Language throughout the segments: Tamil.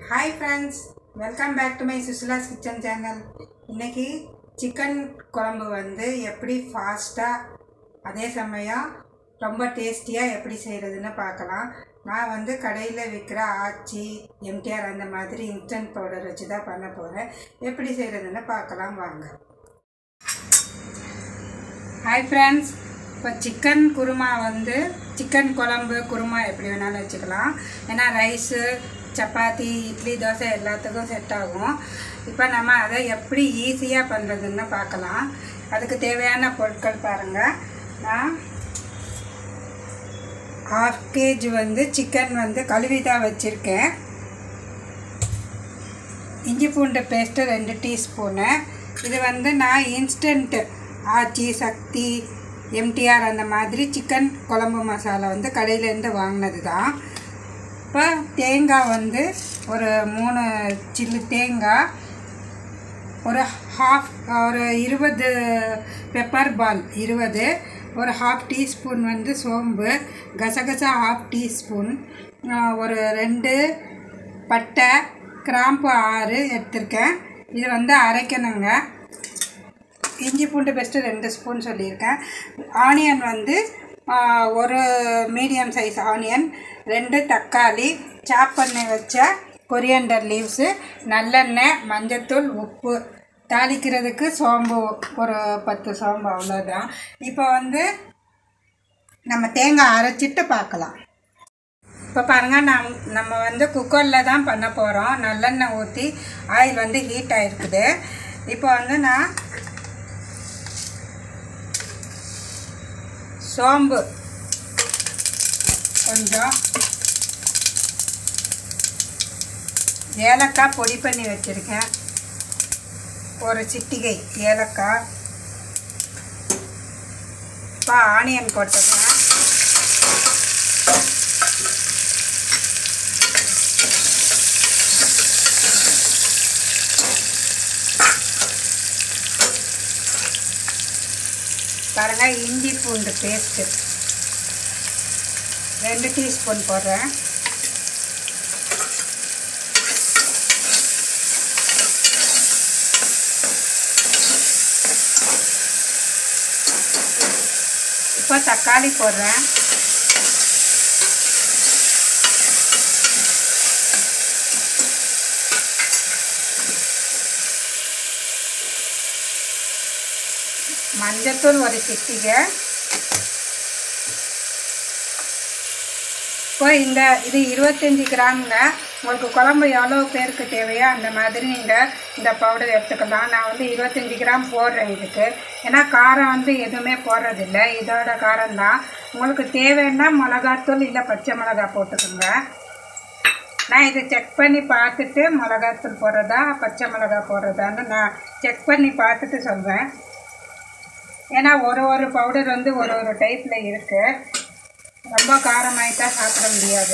hi friends welcome back to my Sushila's kitchen channel இன்னைக்கு சிக்கன் குழம்பு வந்து எப்படி ஃபாஸ்ட்டாக அதே சமயம் ரொம்ப டேஸ்டியாக எப்படி செய்கிறதுன்னு பார்க்கலாம் நான் வந்து கடையில் விற்கிற ஆச்சி எம்டிஆர் அந்த மாதிரி இன்ஸ்டன்ட் பவுடர் வச்சு தான் பண்ண போகிறேன் எப்படி செய்கிறதுன்னு பார்க்கலாம் வாங்க ஹாய் ஃப்ரெண்ட்ஸ் இப்போ சிக்கன் குருமா வந்து சிக்கன் குழம்பு குருமா எப்படி வேணாலும் வச்சுக்கலாம் ஏன்னா ரைஸு சப்பாத்தி இட்லி தோசை எல்லாத்துக்கும் செட் ஆகும் இப்போ நம்ம அதை எப்படி ஈஸியாக பண்ணுறதுன்னு பார்க்கலாம் அதுக்கு தேவையான பொருட்கள் பாருங்கள் நான் ஹாஃப் கேஜ் வந்து சிக்கன் வந்து கழுவி தான் வச்சுருக்கேன் இஞ்சி பூண்டு பேஸ்ட்டு ரெண்டு டீஸ்பூனு இது வந்து நான் இன்ஸ்டன்ட்டு ஆச்சி சக்தி எம்டிஆர் அந்த மாதிரி சிக்கன் குழம்பு மசாலா வந்து கடையிலேருந்து வாங்கினது தான் இப்போ தேங்காய் வந்து ஒரு மூணு சில்லு தேங்காய் ஒரு ஹாஃப் ஒரு இருபது பெப்பர் பால் இருபது ஒரு ஹாஃப் டீஸ்பூன் வந்து சோம்பு கசகசா ஹாஃப் டீஸ்பூன் ஒரு ரெண்டு பட்டை கிராம்பு ஆறு எடுத்திருக்கேன் இது வந்து அரைக்கணுங்க இஞ்சி பூண்டு பெஸ்ட்டு ரெண்டு ஸ்பூன் சொல்லியிருக்கேன் ஆனியன் வந்து ஒரு மீடியம் சைஸ் ஆனியன் ரெண்டு தக்காளி சாப் பண்ணி வச்ச கொரியண்டர் லீவ்ஸு நல்லெண்ணெய் மஞ்சத்தூள் உப்பு தாளிக்கிறதுக்கு சோம்பு ஒரு பத்து சோம்பு அவ்வளோதான் இப்போ வந்து நம்ம தேங்காய் அரைச்சிட்டு பார்க்கலாம் இப்போ பாருங்கள் நம் நம்ம வந்து குக்கரில் தான் பண்ண போகிறோம் நல்லெண்ணெய் ஊற்றி ஆயில் வந்து ஹீட் ஆகிருக்குது இப்போ வந்து நான் சோம்பு கொஞ்சம் ஏலக்காய் பொடி பண்ணி வச்சுருக்கேன் ஒரு சிட்டிகை ஏலக்காய் இப்போ ஆனியன் போட்டுருக்கேன் பாருங்கள் இஞ்சி பூண்டு பேஸ்ட்டு ரெண்டு டீஸ்பூன் போடுறேன் இப்போ தக்காளி போடுறேன் மஞ்சத்தூள் ஒரு சிட்டிகை இப்போ இந்த இது இருபத்தஞ்சி கிராமுங்க உங்களுக்கு குழம்பு எவ்வளோ பேருக்கு தேவையோ அந்த மாதிரி நீங்கள் இந்த பவுடர் எடுத்துக்கலாம் நான் வந்து இருபத்தஞ்சி கிராம் போடுறேன் இதுக்கு ஏன்னா காரம் வந்து எதுவுமே போடுறதில்ல இதோட காரம் தான் உங்களுக்கு தேவைன்னா மிளகாத்தூள் இல்லை பச்சை மிளகா போட்டுக்கோங்க நான் இதை செக் பண்ணி பார்த்துட்டு மிளகாத்தூள் போடுறதா பச்சை மிளகா போடுறதான்னு நான் செக் பண்ணி பார்த்துட்டு சொல்வேன் ஏன்னா ஒரு ஒரு பவுடர் வந்து ஒரு ஒரு டைப்பில் இருக்குது ரொம்ப காரமாயிட்டா சாப்பிட முடியாது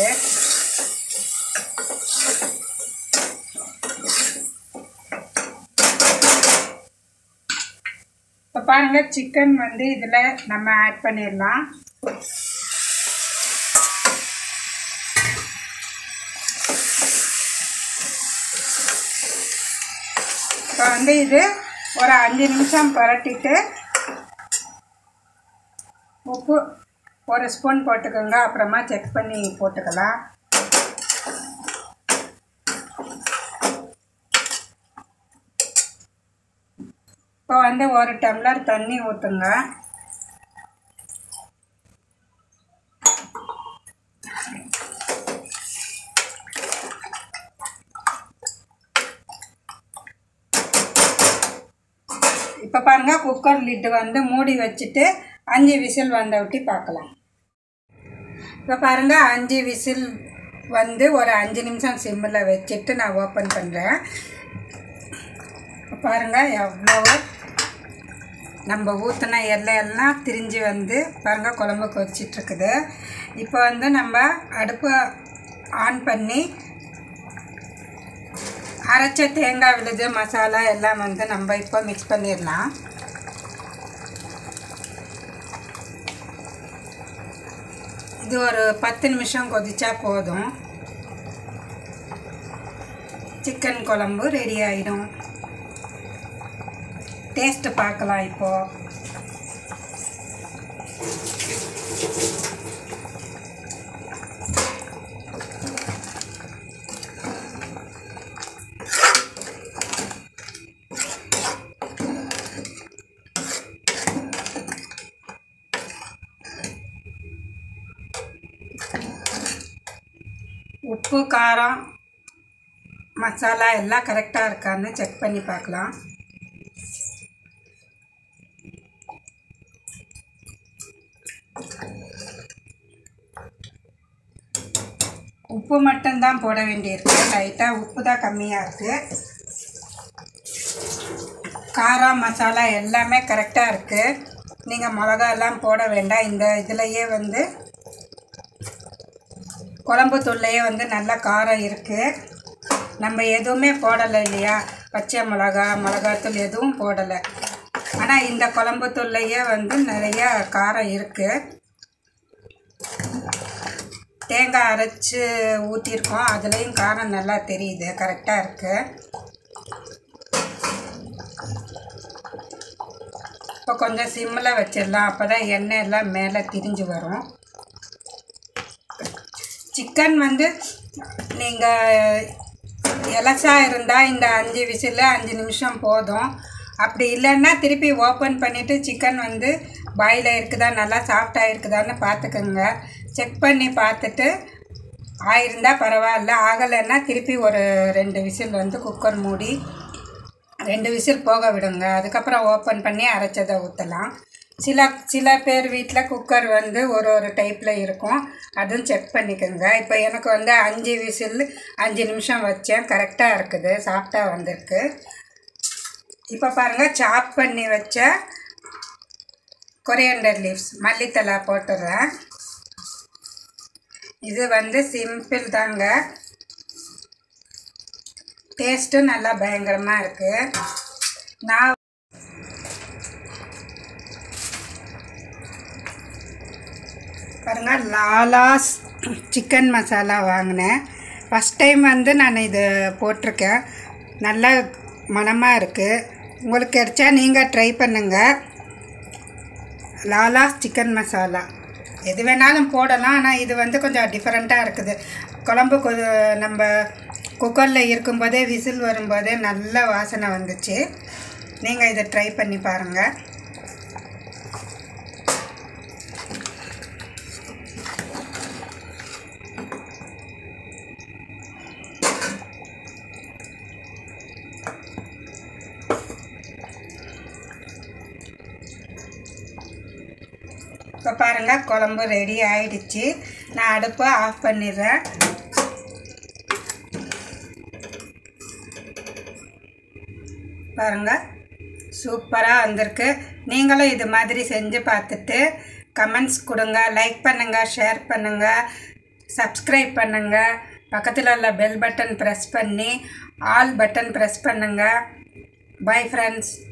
இப்போ பாருங்கள் சிக்கன் வந்து இதில் நம்ம ஆட் பண்ணிடலாம் இப்போ வந்து இது ஒரு அஞ்சு நிமிஷம் பரட்டிட்டு உப்பு ஒரு ஸ்பூன் போட்டுக்கோங்க அப்புறமா செக் பண்ணி போட்டுக்கலாம் இப்போ வந்து ஒரு டம்ளர் தண்ணி ஊற்றுங்க இப்போ பாருங்கள் குக்கர் லிட்டு வந்து மூடி வச்சுட்டு அஞ்சு விசில் வந்த விட்டி பார்க்கலாம் இப்போ பாருங்கள் அஞ்சு விசில் வந்து ஒரு அஞ்சு நிமிஷம் சிம்மில் வச்சுட்டு நான் ஓப்பன் பண்ணுறேன் பாருங்கள் எவ்வளோ நம்ம ஊற்றின எல்லாம் திரிஞ்சு வந்து பாருங்கள் குழம்பு கொதிச்சிட்ருக்குது இப்போ வந்து நம்ம அடுப்பு ஆன் பண்ணி அரைச்ச தேங்காய் விழுது மசாலா எல்லாம் வந்து நம்ம இப்போ மிக்ஸ் பண்ணிடலாம் இது ஒரு பத்து நிமிஷம் கொதிச்சா போதும் சிக்கன் குழம்பு ரெடி ஆகிடும் டேஸ்ட்டு பார்க்கலாம் இப்போது உப்பு காரம் மசாலா எல்லாம் கரெக்டாக இருக்கான்னு செக் பண்ணி பார்க்கலாம் உப்பு மட்டும்தான் போட வேண்டியிருக்கு லைட்டாக உப்பு தான் கம்மியாக இருக்குது காரம் மசாலா எல்லாமே கரெக்டாக இருக்குது நீங்கள் மிளகா எல்லாம் போட வேண்டாம் இந்த இதுலையே வந்து குழம்பு தூள்லையே வந்து நல்ல காரம் இருக்குது நம்ம எதுவுமே போடலை இல்லையா பச்சை மிளகா மிளகாத்தூள் எதுவும் போடலை ஆனால் இந்த குழம்பு தூள்லையே வந்து நிறைய காரம் இருக்குது தேங்காய் அரைச்சி ஊற்றிருக்கோம் அதுலேயும் காரம் நல்லா தெரியுது கரெக்டாக இருக்குது இப்போ கொஞ்சம் சிம்மில் வச்சிடலாம் அப்போ தான் எண்ணெய் எல்லாம் மேலே திரிஞ்சு வரும் சிக்கன் வந்து நீங்கள் எலசா இருந்தால் இந்த அஞ்சு விசில் அஞ்சு நிமிஷம் போதும் அப்படி இல்லைன்னா திருப்பி ஓப்பன் பண்ணிவிட்டு சிக்கன் வந்து பாயில் இருக்குதா நல்லா சாஃப்டாக இருக்குதான்னு பார்த்துக்கோங்க செக் பண்ணி பார்த்துட்டு ஆயிருந்தா பரவாயில்ல ஆகலைன்னா திருப்பி ஒரு ரெண்டு விசில் வந்து குக்கர் மூடி ரெண்டு விசில் போக விடுங்க அதுக்கப்புறம் ஓப்பன் பண்ணி அரைச்சதை ஊற்றலாம் சில சில பேர் வீட்டில் குக்கர் வந்து ஒரு ஒரு டைப்பில் இருக்கும் அதுவும் செக் பண்ணிக்கோங்க இப்போ எனக்கு வந்து அஞ்சு விசில் அஞ்சு நிமிஷம் வச்சேன் கரெக்டாக இருக்குது சாஃப்டாக வந்திருக்கு இப்போ பாருங்கள் சாப் பண்ணி வச்ச கொரியண்டர் லீவ்ஸ் மல்லித்தலை போட்டுடுறேன் இது வந்து சிம்பிள் தாங்க டேஸ்ட்டும் நல்லா பயங்கரமாக இருக்குது நான் பாருங்கள் லாலாஸ் சிக்கன் மசாலா வாங்கினேன் ஃபஸ்ட் டைம் வந்து நான் இது போட்டிருக்கேன் நல்லா மணமாக இருக்குது உங்களுக்கு கிடைச்சா நீங்கள் ட்ரை பண்ணுங்கள் லாலாஸ் சிக்கன் மசாலா எது வேணாலும் போடலாம் ஆனால் இது வந்து கொஞ்சம் டிஃப்ரெண்ட்டாக இருக்குது குழம்பு கொ நம்ம குக்கரில் இருக்கும்போதே விசில் வரும்போதே நல்ல வாசனை வந்துச்சு நீங்கள் இதை ட்ரை பண்ணி பாருங்கள் இப்போ பாருங்கள் குழம்பு ரெடி ஆயிடுச்சு நான் அடுப்பை ஆஃப் பண்ணிடுறேன் பாருங்கள் சூப்பராக வந்திருக்கு நீங்களும் இது மாதிரி செஞ்சு பார்த்துட்டு கமெண்ட்ஸ் கொடுங்க லைக் பண்ணுங்கள் ஷேர் பண்ணுங்கள் சப்ஸ்கிரைப் பண்ணுங்கள் பக்கத்தில் உள்ள பெல் பட்டன் ப்ரெஸ் பண்ணி ஆல் பட்டன் ப்ரெஸ் பண்ணுங்கள் பை ஃப்ரெண்ட்ஸ்